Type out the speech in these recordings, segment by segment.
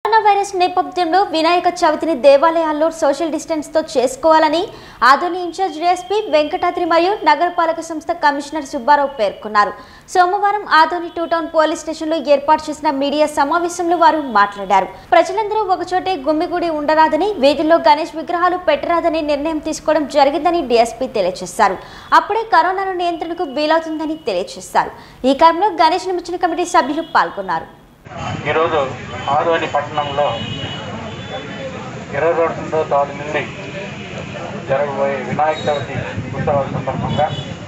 corona virus నేపథ్యంలో వినాయక చవితిని దేవాలయాల్లో social distance తో చేసుకోవాలని ఆదోని ఇన్ఛార్జ్ డిఎస్పీ వెంకటాద్రి మరియు నగరపాలక సంస్థ కమిషనర్ సుబ్బారావు పేర్కొన్నారు సోమవారం ఆదోని టూ టౌన్ పోలీస్ స్టేషన్లో ఏర్పాటు చేసిన మీడియా సమావేశంలో వారు మాట్లాడారు ప్రజలందరూ ఒకచోటే గుమ్మిగూడి ఉండరాదని వీధుల్లో గణేష్ విగ్రహాలు పెట్టరాదని నిర్ణయం తీసుకోవడం జరిగిందని డీఎస్పీ తెలియజేశారు అప్పుడే కరోనాను నియంత్రణకు వీలవుతుందని తెలియజేశారు ఈ కార్యక్రమంలో గణేష్ నిమజ్జన కమిటీ సభ్యులు పాల్గొన్నారు ఈరోజు ఆదోని పట్టణంలో ఇరవై రెండో తారీఖు నుండి జరగబోయే వినాయక చవితి ఉత్సవాల సందర్భంగా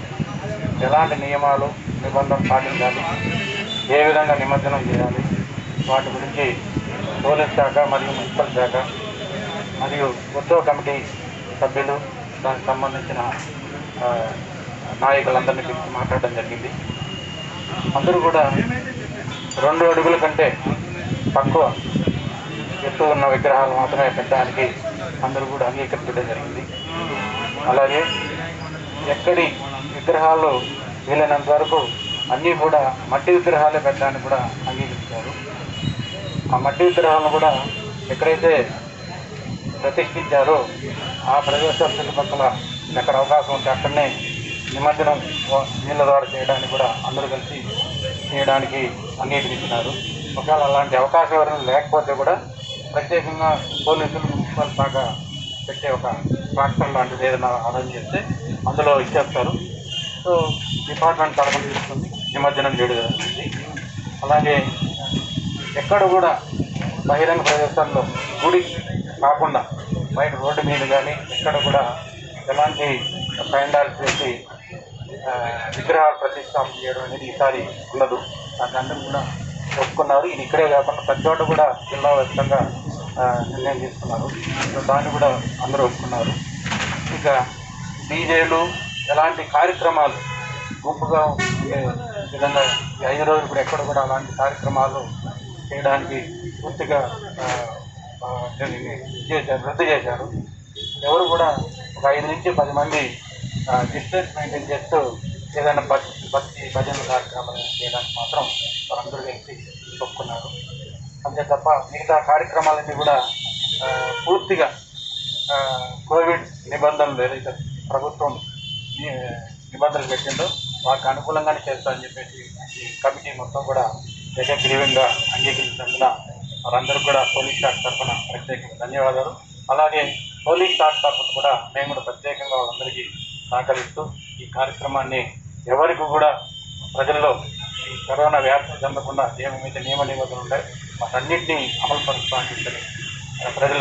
ఎలాంటి నియమాలు నిబంధనలు పాటించాలి ఏ విధంగా నిమజ్జనం చేయాలి వాటి గురించి పోలీస్ శాఖ మరియు మున్సిపల్ శాఖ మరియు ఉత్సవ కమిటీ సభ్యులు దానికి సంబంధించిన ఆ, నాయకులందరినీ పిలిచి మాట్లాడడం జరిగింది అందరూ కూడా రెండు అడుగుల కంటే తక్కువ ఎత్తు ఉన్న విగ్రహాలు మాత్రమే పెట్టడానికి అందరూ కూడా అంగీకరించడం జరిగింది అలాగే ఎక్కడి విగ్రహాలు వీలైనంత వరకు అన్నీ కూడా మట్టి విగ్రహాలే పెట్టడానికి కూడా అంగీకరించారు ఆ మట్టి విగ్రహాలను కూడా ఎక్కడైతే ప్రతిష్ఠించారో ఆ ప్రదేశాల చుట్టుపక్కల ఎక్కడ అవకాశం ఉంటే అక్కడనే నిమజ్జనం వ- నీళ్ళ ద్వారా చేయడానికి కూడా అందరూ కలిసి చేయడానికి అంగీకరించినారు ఒకవేళ అలాంటి అవకాశం ఎవరైనా లేకపోతే కూడా ప్రత్యేకంగా పోలీసులు మున్సిపల్ శాఖ పెట్టే ఒక ట్రాక్టర్ లాంటిది ఏదైనా అరేంజ్ చేస్తే అందులో ఇచ్చేస్తారు సో డిపార్ట్మెంట్ తరఫున తీసుకుని నిమజ్జనం చేయడం జరుగుతుంది అలాగే ఎక్కడ కూడా బహిరంగ ప్రదేశాల్లో గుడి కాకుండా బయట రోడ్డు మీద కానీ ఎక్కడ కూడా ఎలాంటి పైండాలు చేసి ఆ, విగ్రహాలు ప్రతిష్టాపన చేయడం అనేది ఈసారి ఉండదు దాన్ని అందరూ కూడా ఒప్పుకున్నారు ఇది ఇక్కడే కాకుండా ప్రతి చోట కూడా జిల్లా వ్యాప్తంగా ఆ, నిర్ణయం తీసుకున్నారు సో దాన్ని కూడా అందరూ ఒప్పుకున్నారు ఇక డీజేలు ఎలాంటి కార్యక్రమాలు గుంపుగా ఉండే విధంగా ఈ ఐదు రోజులు కూడా ఎక్కడ కూడా అలాంటి కార్యక్రమాలు చేయడానికి పూర్తిగా ఆ, ఆ, దీనిని చేశారు రద్దు చేశారు ఎవరు కూడా ఒక ఐదు నుంచి పది మంది డిస్టెన్స్ మెయింటైన్ చేస్తూ ఏదైనా భక్తి భక్తి భజన కార్యక్రమాలు చేయడానికి మాత్రం వారందరూ కలిసి ఒప్పుకున్నారు అంతే తప్ప మిగతా కార్యక్రమాలన్నీ కూడా ఆ, పూర్తిగా ఆ, కోవిడ్ నిబంధనలు ఏదైతే ప్రభుత్వం ని- నిబంధనలు పెట్టిందో వారికి అనుకూలంగానే చేస్తారని చెప్పేసి ఈ కమిటీ మొత్తం కూడా ఏకగ్రీవంగా అంగీకరించినందున వారందరూ కూడా పోలీస్ శాఖ తరఫున ప్రత్యేకంగా ధన్యవాదాలు అలాగే పోలీస్ శాఖ తరఫున కూడా మేము కూడా ప్రత్యేకంగా వాళ్ళందరికీ సహకరిస్తూ ఈ కార్యక్రమాన్ని ఎవరికి కూడా ప్రజల్లో ఈ కరోనా వ్యాప్తి చెందకుండా ఏమేమైతే నియమ నిబంధనలు ఉంటాయో వాటన్నింటినీ అమలు పరుస్తామని చెప్పి ప్రజల